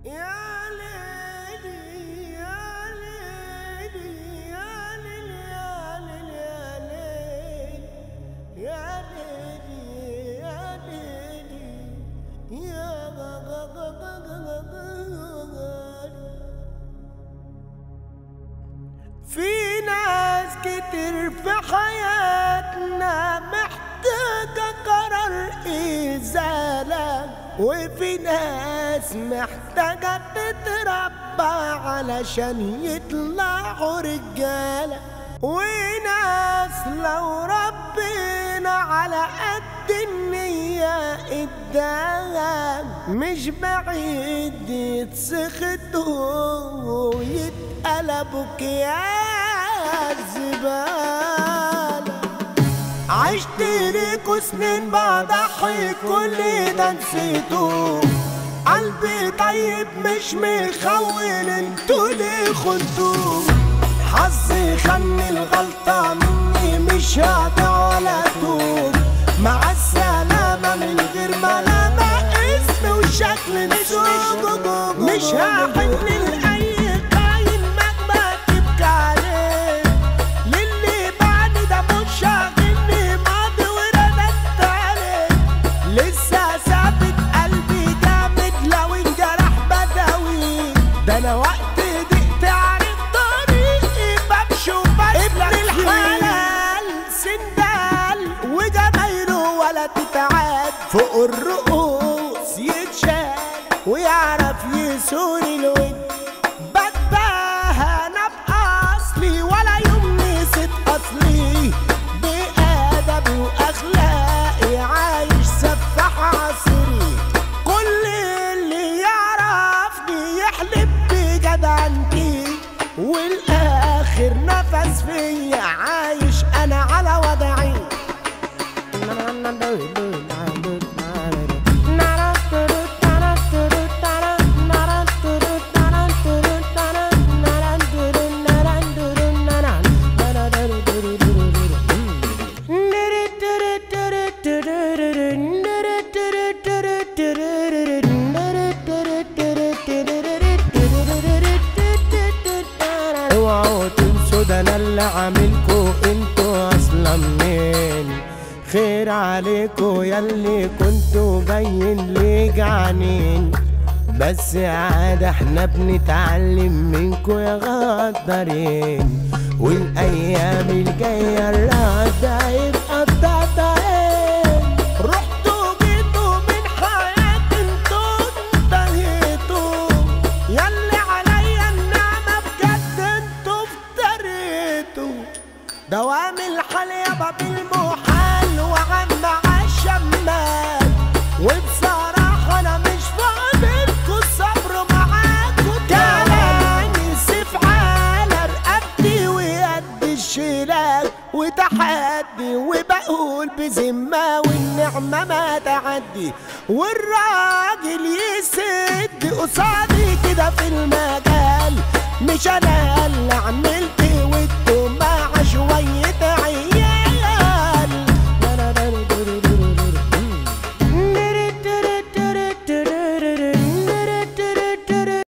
يا ليلي يا ليلي يا ليلي يا ليلي يا ليلي يا ليلي يا غا غا غا غا غا غا غا غا. في ناس كتير في حياتنا محتاجة قرار إزالة وفي ناس محتاجة تتربى علشان يطلعوا رجالة وناس لو ربنا على قد النية اداها مش بعيد يتسخطوا ويتقلبوا كياس زبالة عشت ليكوا سنين بضحي كل ده نسيتوه قلبي طيب مش مخول انتوا ليه خنتوه حظي خلني الغلطة مني مش هقطع ولا توب مع السلامة من غير ملامة اسم وشكل نسوق مش هحن لأي قايم مهما تبكي عليه للي بعد ده مش شاغلني ماضي ورددت عليه لسه ثابت قلبي جامد لو انجرح بدوي ده انا وقت ضيقت عارف طريقي بمشي وبسلك ابن الحلال سندال وجمايله ولا تتعاد فوق الرؤوس يتشال ويعرف يسون الود بدها انا باصلي ولا يوم نسيت اصلي بادبي واخلاقي عايش سفاح عصري كل اللي يعرفني يحلف بجدعنتي والاخر نفس فيا عايش انا على وضعي اوعوا تنسوا ده انا اللي عاملكوا انتوا اصلا منين خير عليكوا ياللي كنتوا باين لي جعانين بس عاد احنا بنتعلم منكوا يا غدارين والايام الجايه الرد هيبقى بتاعتين رحتوا جيتوا من حياتي انتوا انتهيتوا ياللي عليا النعمة بجد انتوا افتريتوا دوام الحال يابا بالمحال وعم عالشمال وبصراحة أنا مش فاضلكوا الصبر معاكوا كلامي سيف على رقبتي وقد الشلال وتحدي وبقول بذمة والنعمة ما تعدي والراجل يسد قصادي كده في المجال مش انا اللي